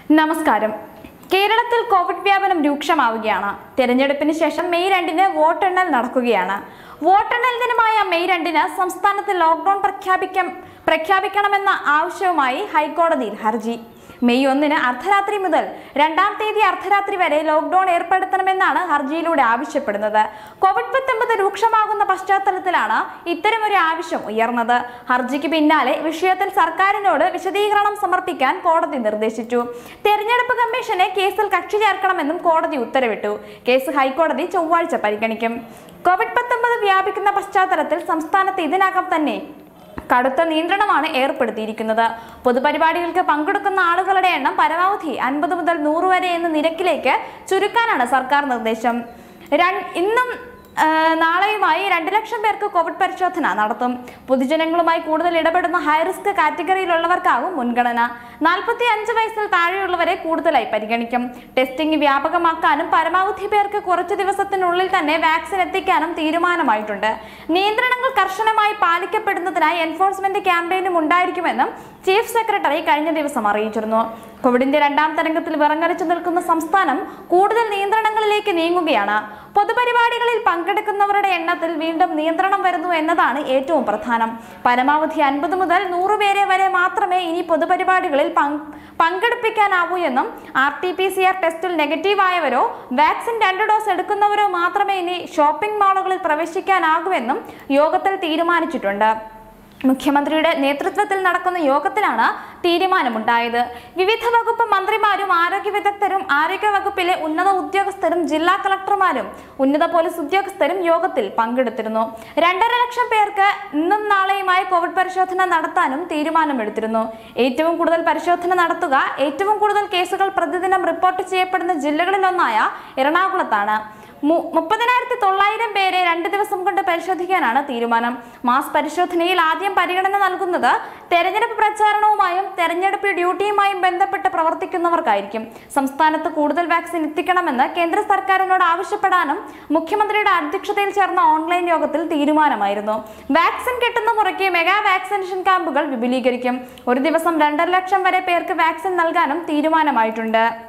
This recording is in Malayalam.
നമസ്കാരം കേരളത്തിൽ കോവിഡ് വ്യാപനം രൂക്ഷമാവുകയാണ് തെരഞ്ഞെടുപ്പിന് ശേഷം മെയ് രണ്ടിന് വോട്ടെണ്ണൽ നടക്കുകയാണ് വോട്ടെണ്ണൽ ദിനമായ മെയ് രണ്ടിന് സംസ്ഥാനത്ത് ലോക്ക്ഡൌൺ പ്രഖ്യാപിക്കം പ്രഖ്യാപിക്കണമെന്ന ആവശ്യവുമായി ഹൈക്കോടതിയിൽ ഹർജി മെയ് ഒന്നിന് അർദ്ധരാത്രി മുതൽ രണ്ടാം തീയതി അർദ്ധരാത്രി വരെ ലോക്ക്ഡൌൺ ഏർപ്പെടുത്തണമെന്നാണ് ഹർജിയിലൂടെ ആവശ്യപ്പെടുന്നത് കോവിഡ് പത്തൊമ്പത് രൂക്ഷമാകുന്ന പശ്ചാത്തലത്തിലാണ് ഇത്തരമൊരു ആവശ്യം ഉയർന്നത് ഹർജിക്ക് പിന്നാലെ വിഷയത്തിൽ സർക്കാരിനോട് വിശദീകരണം സമർപ്പിക്കാൻ കോടതി നിർദ്ദേശിച്ചു തെരഞ്ഞെടുപ്പ് കമ്മീഷനെ കേസിൽ കക്ഷി ചേർക്കണമെന്നും കോടതി ഉത്തരവിട്ടു കേസ് ഹൈക്കോടതി ചൊവ്വാഴ്ച പരിഗണിക്കും കോവിഡ് പത്തൊമ്പത് വ്യാപിക്കുന്ന പശ്ചാത്തലത്തിൽ സംസ്ഥാനത്ത് ഇതിനകം തന്നെ കടുത്ത നിയന്ത്രണമാണ് ഏർപ്പെടുത്തിയിരിക്കുന്നത് പൊതുപരിപാടികൾക്ക് പങ്കെടുക്കുന്ന ആളുകളുടെ എണ്ണം പരമാവധി അൻപത് മുതൽ നൂറ് വരെ എന്ന നിരക്കിലേക്ക് ചുരുക്കാനാണ് സർക്കാർ നിർദ്ദേശം രൺ- ഇന്നും ആ, നാളെയുമായി രണ്ട് ലക്ഷം പേർക്ക് കോവിഡ് പരിശോധന നടത്തും പൊതുജനങ്ങളുമായി കൂടുതൽ ഇടപെടുന്ന ഹൈറിസ്ക് കാറ്റഗറിയിലുള്ളവർക്കാകും മുൻഗണന നാൽപ്പത്തി അഞ്ച് വയസ്സിൽ താഴെയുള്ളവരെ കൂടുതലായി പരിഗണിക്കും ടെസ്റ്റിംഗ് വ്യാപകമാക്കാനും പരമാവധി പേർക്ക് കുറച്ച് ദിവസത്തിനുള്ളിൽ തന്നെ വാക്സിൻ എത്തിക്കാനും തീരുമാനമായിട്ടുണ്ട് നിയന്ത്രണങ്ങൾ കർശനമായി പാലിക്കപ്പെടുന്നതിനായി എൻഫോഴ്സ്മെന്റ് ക്യാമ്പയിനും ഉണ്ടായിരിക്കുമെന്നും ചീഫ് സെക്രട്ടറി കഴിഞ്ഞ ദിവസം അറിയിച്ചിരുന്നു കോവിഡിന്റെ രണ്ടാം തരംഗത്തിൽ വിറങ്ങലിച്ചു നിൽക്കുന്ന സംസ്ഥാനം കൂടുതൽ നിയന്ത്രണങ്ങളിലേക്ക് നീങ്ങുകയാണ് പൊതുപരിപാടികളിൽ പങ്കെടുക്കുന്നവരുടെ എണ്ണത്തിൽ വീണ്ടും നിയന്ത്രണം വരുന്നു എന്നതാണ് ഏറ്റവും പ്രധാനം പരമാവധി അൻപത് മുതൽ നൂറ് പേരെ വരെ മാത്രമേ ഇനി പൊതുപരിപാടികളിൽ പങ്ക് പങ്കെടുപ്പിക്കാനാവൂ എന്നും R T P C R ടെസ്റ്റിൽ നെഗറ്റീവ് ആയവരോ വാക്സിൻ രണ്ട് ഡോസ് എടുക്കുന്നവരോ മാത്രമേ ഇനി ഷോപ്പിംഗ് മാളുകളിൽ പ്രവേശിക്കാനാകൂ യോഗത്തിൽ തീരുമാനിച്ചിട്ടുണ്ട് മുഖ്യമന്ത്രിയുടെ നേതൃത്വത്തിൽ നടക്കുന്ന യോഗത്തിലാണ് തീരുമാനമുണ്ടായത് വിവിധ വകുപ്പ് മന്ത്രിമാരും ആരോഗ്യ വിദഗ്ധരും ആരോഗ്യ വകുപ്പിലെ ഉന്നത ഉദ്യോഗസ്ഥരും ജില്ലാ കളക്ടർമാരും ഉന്നത പോലീസ് ഉദ്യോഗസ്ഥരും യോഗത്തിൽ പങ്കെടുത്തിരുന്നു രണ്ടര ലക്ഷം പേർക്ക് ഇന്നും നാളെയുമായി കോവിഡ് പരിശോധന നടത്താനും തീരുമാനമെടുത്തിരുന്നു ഏറ്റവും കൂടുതൽ പരിശോധന നടത്തുക ഏറ്റവും കൂടുതൽ കേസുകൾ പ്രതിദിനം റിപ്പോർട്ട് ചെയ്യപ്പെടുന്ന ജില്ലകളിലൊന്നായ എറണാകുളത്താണ് മു- മുപ്പതിനായിരത്തി തൊള്ളായിരം പേരെ രണ്ട് ദിവസം കൊണ്ട് പരിശോധിക്കാനാണ് തീരുമാനം മാസ് പരിശോധനയിൽ ആദ്യം പരിഗണന നൽകുന്നത് തെരഞ്ഞെടുപ്പ് പ്രചാരണവുമായും തെരഞ്ഞെടുപ്പ് ഡ്യൂട്ടിയുമായും ബന്ധപ്പെട്ട് പ്രവർത്തിക്കുന്നവർക്കായിരിക്കും സംസ്ഥാനത്ത് കൂടുതൽ വാക്സിൻ എത്തിക്കണമെന്ന് കേന്ദ്ര സർക്കാരിനോട് ആവശ്യപ്പെടാനും മുഖ്യമന്ത്രിയുടെ അധ്യക്ഷതയിൽ ചേർന്ന ഓൺലൈൻ യോഗത്തിൽ തീരുമാനമായിരുന്നു വാക്സിൻ കിട്ടുന്ന മുറയ്ക്ക് മെഗാ വാക്സിനേഷൻ ക്യാമ്പുകൾ വിപുലീകരിക്കും ഒരു ദിവസം രണ്ടര ലക്ഷം വരെ പേർക്ക് വാക്സിൻ നൽകാനും തീരുമാനമായിട്ടുണ്ട്